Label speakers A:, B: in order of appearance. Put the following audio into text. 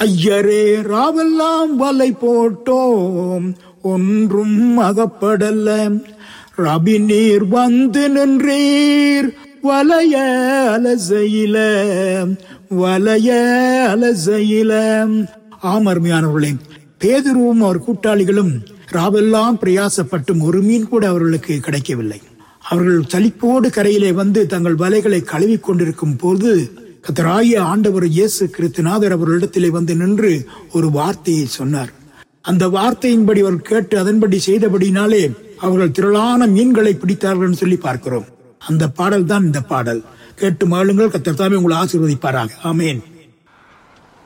A: ஐயரே ராவெல்லாம் வலை போட்டோம் ஒன்றும் அகப்படல ரபி நீர் வந்து நின்றீர் வலைய அலசையில வலைய அலசையில ஆமர்மையானவர்களே பேதுருவும் அவர் கூட்டாளிகளும் ராவெல்லாம் பிரயாசப்பட்டும் ஒரு மீன் கூட அவர்களுக்கு கிடைக்கவில்லை அவர்கள் சலிப்போடு கரையிலே வந்து தங்கள் வலைகளை கழுவிக் கொண்டிருக்கும் போது கத்தராய ஆண்டவர் இயேசு கிறிஸ்துநாதர் அவர்களிடத்திலே வந்து நின்று ஒரு வார்த்தையை சொன்னார் அந்த வார்த்தையின்படி அவர் கேட்டு அதன்படி செய்தபடினாலே அவர்கள் திரளான மீன்களை பிடித்தார்கள் என்று சொல்லி பார்க்கிறோம் அந்த பாடல் தான் இந்த பாடல் கேட்டு மகளுங்கள் கத்தர் தாமே உங்களை ஆசீர்வதிப்பாராக ஆமேன்